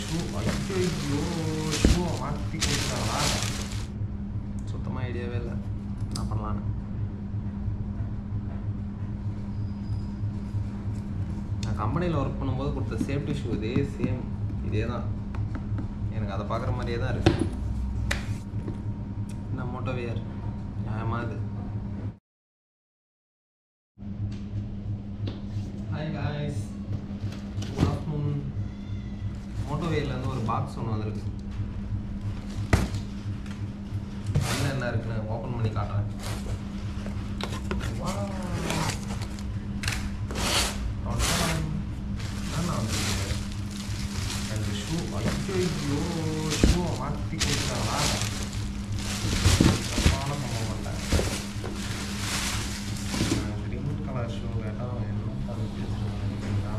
Shoe ஐயோ ஷூவை மாற்றி கொடுத்தாங்களா சுத்தமாக ஐடியாவே இல்லை என்ன பண்ணலான்னு நான் கம்பெனியில் ஒர்க் பண்ணும்போது கொடுத்த சேஃப்டி ஷூ இதே சேம் இதே தான் எனக்கு அதை பார்க்குற மாதிரியே தான் இருக்கு என்ன மோட்டோவியர் நியாயமா இது ஹாய் காய்ஸ் குட் ஆஃப்டர்நூன் மோட்டோவேர்லேருந்து ஒரு பாக்ஸ் ஒன்று வந்திருக்கு அதில் என்ன இருக்குன்னு ஓப்பன் பண்ணி காட்டுறேன் Wow. அவ்வளவுதான். என்னண்ணா வந்திருக்கு? ரெண்டு ஷூ ஐயோ ஷூவை மாற்றி கொடுத்தாங்களா தப்பான சம்பவம் பண்ணிட்டேன் கிரீன் கலர் ஷூ கேட்டால் என்ன பண்ணிட்டு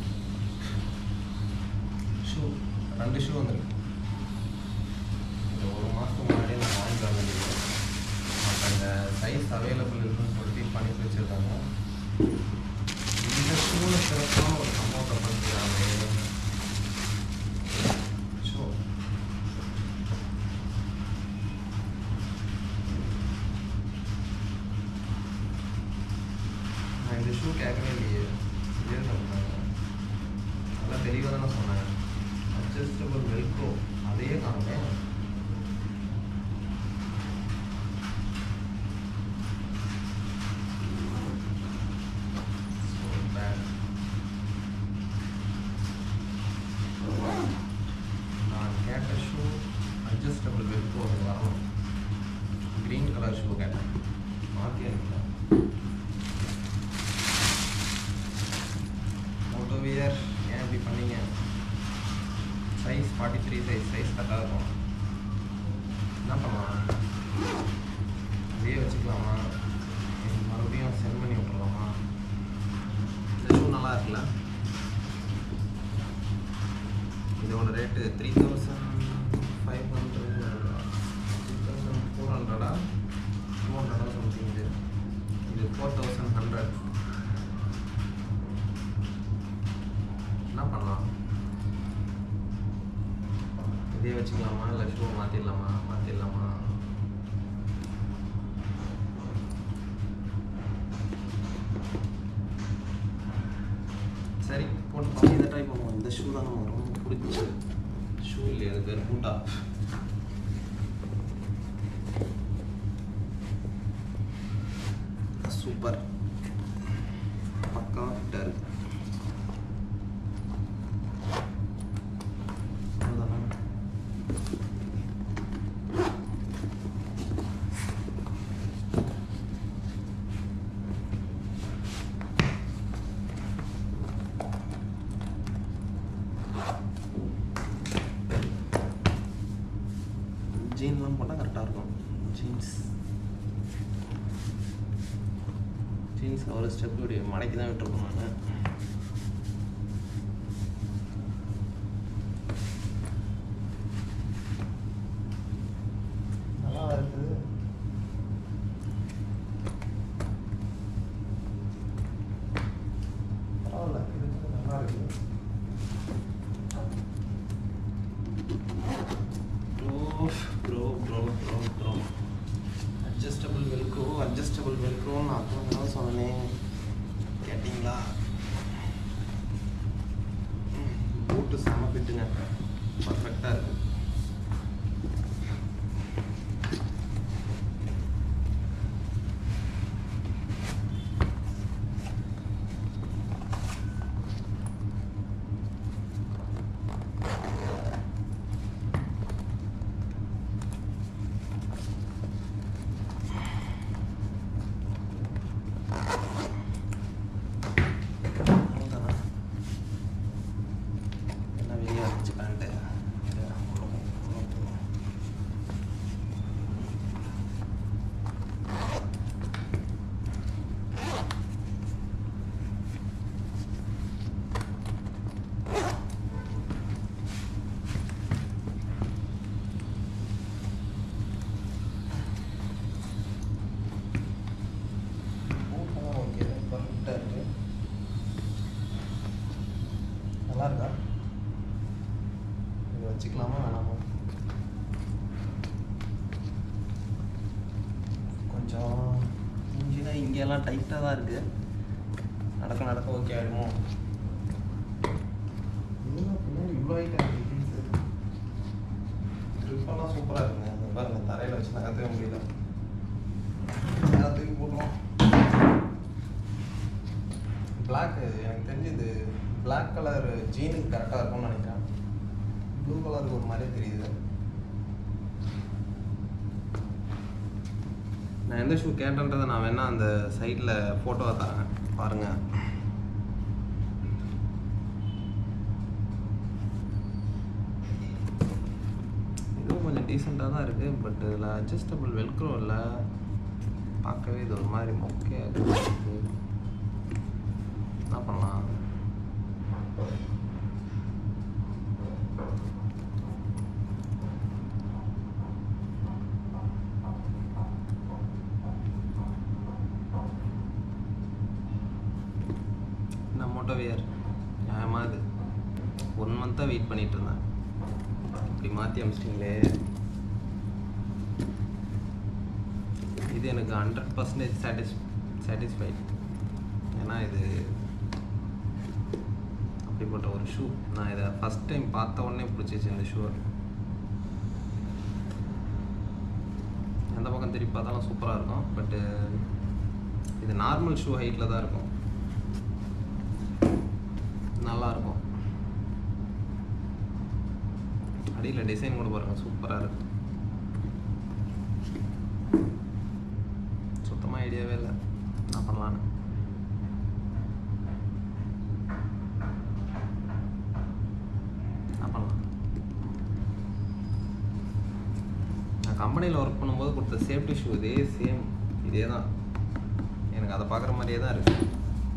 ஷூ ரெண்டு ஷூ வந்திருக்கு இது ஒரு மாதத்துக்கு முன்னாடியே நான் வாங்கிட்டு வந்தது பட் அந்த சைஸ் அவைலபிள் இருக்குன்னு சொல்லிட்டு பண்ணி வச்சுருக்காங்க இந்த ஷூவில் சிறப்பான ஒரு சம்பவத்தை பண்ணிக்கிறாங்க ஷூ நான் இந்த ஷூ கேட்கவே இல்லையே இதே சொன்னாங்க நல்லா தெளிவாக தானே சொன்னேன் அட்ஜஸ்டபிள் வெல்க்ரோ அதையே காணுமே So bad. நான் கேட்ட ஷூ அட்ஜஸ்டபிள் வெல்க்ரோ அது வரணும் க்ரீன் கலர் ஷூ கேட்டேன் மாற்றி அனுப்பிட்டேன் மோட்டோவியர் ஏன் இப்படி பண்ணீங்க size forty three size size கரெக்டாக இருக்கும் என்ன பண்ணலாம் இதே வச்சுக்கலாமா இது மறுபடியும் சென்ட் பண்ணி விட்றலாமா இந்த ஷூ நல்லா இருக்குல்ல இதோட rate three thousand five hundred three thousand four ஹண்ட்ரடா டூ ஹண்ட்ரடா சம்திங் இது இது ஃபோர் தௌசண்ட் ஹண்ட்ரட் என்ன பண்ணலாம் இதே வச்சுக்கலாமா இல்லை ஷூ மாற்றிடலாமா மாற்றிடலாமா சரி போட்டு பார்த்து இதை ட்ரை பண்ணுவோம் இந்த ஷூ தான் நமக்கு ரொம்ப பிடிச்ச ஷூ இல்லையா அது பேர் பூட்டா சூப்பர் பக்கா ஃபிட்டாக இருக்கு அவ்வளோதானா ஜீன்லாம் போட்டால் கரெக்டாக இருக்கும் ஜீன்ஸ் ஜீன்ஸ் ஒரு ஸ்டெப் இப்படி மடக்கி தான் விட்டுருக்கோம் நான் நல்லா இருக்குது பரவாயில்ல இது நல்லா இருக்குது bro bro bro bro bro adjustable velcro adjustable வெல்க்ரோன்னு நான் அப்போ சொன்னேன் கேட்டிங்களா போட்டு செம ஃபிட்டுங்க பர்ஃபெக்டாக இருக்குது அவ்வளோதானா என்ன வெளியே இருந்துச்சு பேண்ட்டு உள்ள இங்கே வச்சுக்கலாமா வேணாமா கொஞ்சம் இன்ஜினா இங்கெல்லாம் டைட்டாக தான் இருக்குது நடக்க நடக்க ஓகே ஆகிடுமோ இதெல்லாம் பின்னாடி இவ்வளோ ஐட்டம் ட்ரிப்பெல்லாம் சூப்பராக இருக்குங்க அந்த பாருங்க தரையில் வச்சு நகர்த்தவே முடியல மேலே தூக்கி போட்டுருவோம் பிளாக் எனக்கு தெரிஞ்சு இது பிளாக் கலர் ஜீனுக்கு கரெக்டாக இருக்கும்னு நினைக்கிறேன் ப்ளூ கலருக்கு ஒரு மாதிரியே தெரியுது நான் எந்த ஷூ கேட்டேன்றதை நான் வேணா அந்த சைடில் ஃபோட்டோவை தரேன் பாருங்கள் இதுவும் கொஞ்சம் டீசெண்டாக தான் இருக்குது பட் இதில் அட்ஜஸ்டபிள் வெல்க்ரோ இல்லை பார்க்கவே இது ஒரு மாதிரி மொக்கையாக இருக்குது என்ன பண்ணலாம் நான் மோட்டோவியர் நியாயமாக இது ஒன் மந்த்தாக வெயிட் பண்ணிட்டு இருந்தேன் இப்படி மாற்றி அமிச்சிட்டிங்களே இது எனக்கு ஹண்ட்ரட் பர்சன்டேஜ் சாட்டிஸ் சாட்டிஸ்ஃபைட் ஏன்னா இது அப்படிப்பட்ட ஒரு ஷூ நான் இதை ஃபஸ்ட் டைம் பார்த்த உடனே பிடிச்சிச்சு இந்த ஷூவை எந்த பக்கம் திருப்பி பார்த்தாலும் சூப்பராக இருக்கும் பட்டு இது நார்மல் ஷூ ஹைட்டில் தான் இருக்கும் நல்லா இருக்கும் அடியில் டிசைன் கூட பாருங்கள் சூப்பராக இருக்கு சுத்தமாக ஐடியாவே இல்லை என்ன பண்ணலான்னு என்ன பண்ணலாம் நான் கம்பெனியில் ஒர்க் பண்ணும்போது கொடுத்த சேஃப்டி ஷூ இதே சேம் இதே தான் எனக்கு அதை பார்க்குற மாதிரியே தான் இருக்குது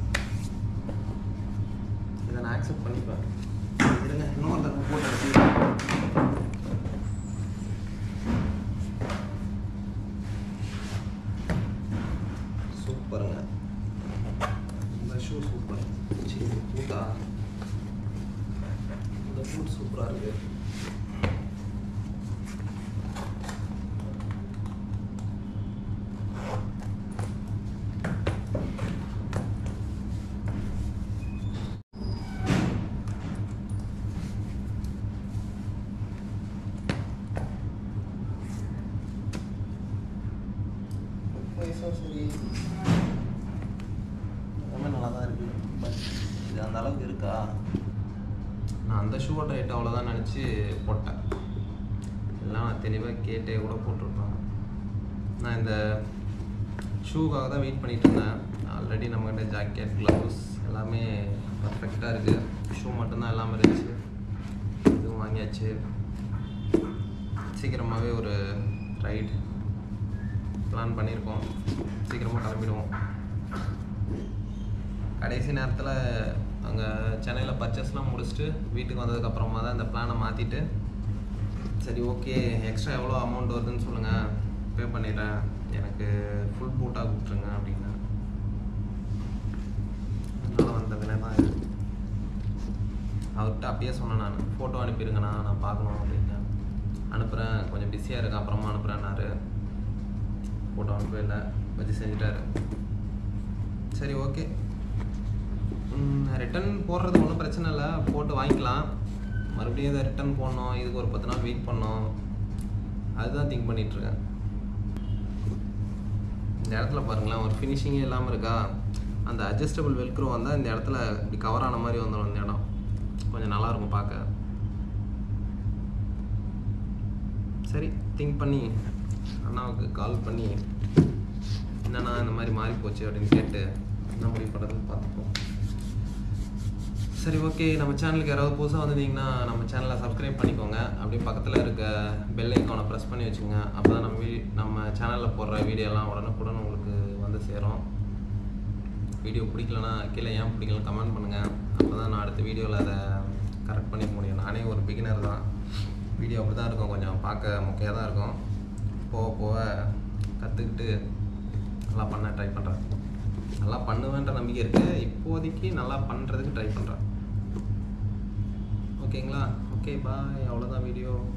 இதை நான் ஆக்செப்ட் பண்ணிப்பேன் இருங்க இன்னொரு தடவை போட்டு எடுத்து சூப்பருங்க இந்த ஷூ சூப்பர் சரி பூட்டா இந்த பூட் சூப்பராக இருக்கு வயசும் சரி எல்லாமே நல்லா தான் இருக்கு பட் இது அந்த அளவுக்கு இருக்கா நான் அந்த ஷூவோட ரேட் அவ்வளோதான் நினச்சி போட்டேன் எல்லாம் நான் தெளிவாக கேட்டே கூட போட்டிருப்பேன் நான் இந்த ஷூக்காக தான் வெயிட் பண்ணிட்டு இருந்தேன் ஆல்ரெடி நம்மகிட்ட ஜாக்கெட் க்ளவுஸ் எல்லாமே பர்ஃபெக்டாக இருக்குது ஷூ மட்டும்தான் எல்லாமே இருந்துச்சு இதுவும் வாங்கியாச்சு சீக்கிரமாகவே ஒரு ரைட் பிளான் பண்ணியிருக்கோம் சீக்கிரமாக கிளம்பிடுவோம் கடைசி நேரத்தில் அங்கே சென்னையில் பர்ச்சேஸ்லாம் முடிச்சுட்டு வீட்டுக்கு வந்ததுக்கப்புறமா தான் இந்த பிளானை மாற்றிட்டு சரி ஓகே எக்ஸ்ட்ரா எவ்வளோ அமௌண்ட் வருதுன்னு சொல்லுங்கள் பே பண்ணிடுறேன் எனக்கு ஃபுல் பூட்டாக கொடுத்துருங்க அப்படின்னு அதனால் வந்ததுனே தான் இது அவர்கிட்ட அப்பயே சொன்னேன் நான் ஃபோட்டோ அனுப்பிடுங்கண்ணா நான் பார்க்கணும் அப்படின்னு அனுப்புகிறேன் கொஞ்சம் பிஸியாக இருக்கேன் அப்புறமா அனுப்புகிறேன்னாரு ஃபோட்டோ அனுப்பவே இல்லை வச்சு செஞ்சுட்டாரு சரி ஓகே ரிட்டன் போடுறது ஒன்றும் பிரச்சனை இல்லை போட்டு வாங்கிக்கலாம் மறுபடியும் இதை ரிட்டன் போடணும் இதுக்கு ஒரு பத்து நாள் வெயிட் பண்ணோம் அதுதான் திங்க் பண்ணிகிட்ருக்கேன் இந்த இடத்துல பாருங்களேன் ஒரு ஃபினிஷிங்கே இல்லாமல் இருக்கா அந்த அட்ஜஸ்டபிள் வெல்க்ரோ வந்தால் இந்த இடத்துல இப்படி கவர் ஆன மாதிரி வந்துடும் இந்த இடம் கொஞ்சம் நல்லாயிருக்கும் பார்க்க சரி திங்க் பண்ணி அண்ணாவுக்கு கால் பண்ணி என்னண்ணா இந்த மாதிரி மாறி போச்சு அப்படின்னு கேட்டு என்ன முடிவு பண்ணுறதுன்னு பார்த்துப்போம் சரி ஓகே நம்ம சேனலுக்கு யாராவது புதுசாக வந்திருந்தீங்கன்னா நம்ம சேனலை சப்ஸ்கிரைப் பண்ணிக்கோங்க அப்படியே பக்கத்தில் இருக்க பெல் ஐக்கானை ப்ரெஸ் பண்ணி வச்சுங்க அப்போ தான் நம்ம வீ நம்ம சேனலில் போடுற வீடியோலாம் உடனுக்குடன் உங்களுக்கு வந்து சேரும் வீடியோ பிடிக்கலனா கீழே ஏன் பிடிக்கலன்னு கமெண்ட் பண்ணுங்கள் அப்போ தான் நான் அடுத்த வீடியோவில் அதை கரெக்ட் பண்ணிக்க முடியும் நானே ஒரு பிகினர் தான் வீடியோ அப்படி தான் இருக்கும் கொஞ்சம் பார்க்க முக்கியம் தான் இருக்கும் போக போக கற்றுக்கிட்டு நல்லா பண்ண ட்ரை பண்ணுறேன் நல்லா பண்ணுவேன்ற நம்பிக்கை இருக்குது இப்போதைக்கு நல்லா பண்ணுறதுக்கு ட்ரை பண்ணுறேன் ஓகேங்களா ஓகே பாய் அவ்வளோதான் வீடியோ